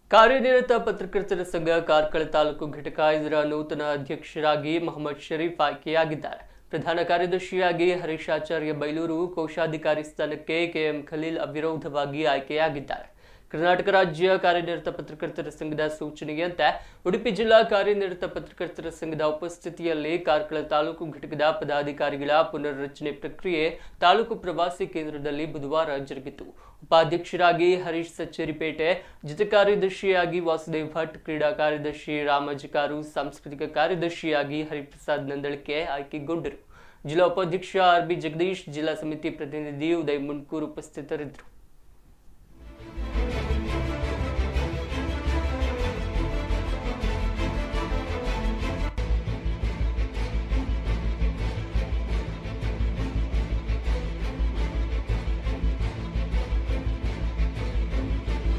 ಕಾರ್ಯನಿರತ ಪತ್ರಕರ್ತರ ಸಂಘ ಕಾರ್ಕಳ ತಾಲೂಕು ಘಟಕ ಇದರ ನೂತನ ಅಧ್ಯಕ್ಷರಾಗಿ ಮೊಹಮ್ಮದ್ ಶರೀಫ್ ಆಯ್ಕೆಯಾಗಿದ್ದಾರೆ ಪ್ರಧಾನ ಕಾರ್ಯದರ್ಶಿಯಾಗಿ ಹರೀಶ್ ಆಚಾರ್ಯ ಬೈಲೂರು ಕೋಶಾಧಿಕಾರಿ ಸ್ಥಾನಕ್ಕೆ ಕೆಎಂ ಖಲೀಲ್ ಅವಿರೋಧವಾಗಿ ಆಯ್ಕೆಯಾಗಿದ್ದಾರೆ ಕರ್ನಾಟಕ ರಾಜ್ಯ ಕಾರ್ಯನಿರತ ಪತ್ರಕರ್ತರ ಸಂಘದ ಸೂಚನೆಯಂತೆ ಉಡುಪಿ ಜಿಲ್ಲಾ ಕಾರ್ಯನಿರತ ಪತ್ರಕರ್ತರ ಸಂಘದ ಉಪಸ್ಥಿತಿಯಲ್ಲಿ ಕಾರ್ಕಳ ತಾಲೂಕು ಘಟಕದ ಪದಾಧಿಕಾರಿಗಳ ಪುನರ್ರಚನೆ ಪ್ರಕ್ರಿಯೆ ತಾಲೂಕು ಪ್ರವಾಸಿ ಕೇಂದ್ರದಲ್ಲಿ ಬುಧವಾರ ಜರುಗಿತು ಉಪಾಧ್ಯಕ್ಷರಾಗಿ ಹರೀಶ್ ಸಚ್ಚೇರಿಪೇಟೆ ಜೊತೆ ಕಾರ್ಯದರ್ಶಿಯಾಗಿ ವಾಸುದೇವ್ ಭಟ್ ಕ್ರೀಡಾ ಕಾರ್ಯದರ್ಶಿ ರಾಮಜಿಕಾರು ಸಾಂಸ್ಕೃತಿಕ ಕಾರ್ಯದರ್ಶಿಯಾಗಿ ಹರಿಪ್ರಸಾದ್ ನಂದಳಿಕೆ ಆಯ್ಕೆಗೊಂಡರು ಜಿಲ್ಲಾ ಉಪಾಧ್ಯಕ್ಷ ಆರ್ ಬಿ ಜಗದೀಶ್ ಜಿಲ್ಲಾ ಸಮಿತಿ ಪ್ರತಿನಿಧಿ ಉದಯ್ ಮುನ್ಕೂರ್ ಉಪಸ್ಥಿತರಿದ್ದರು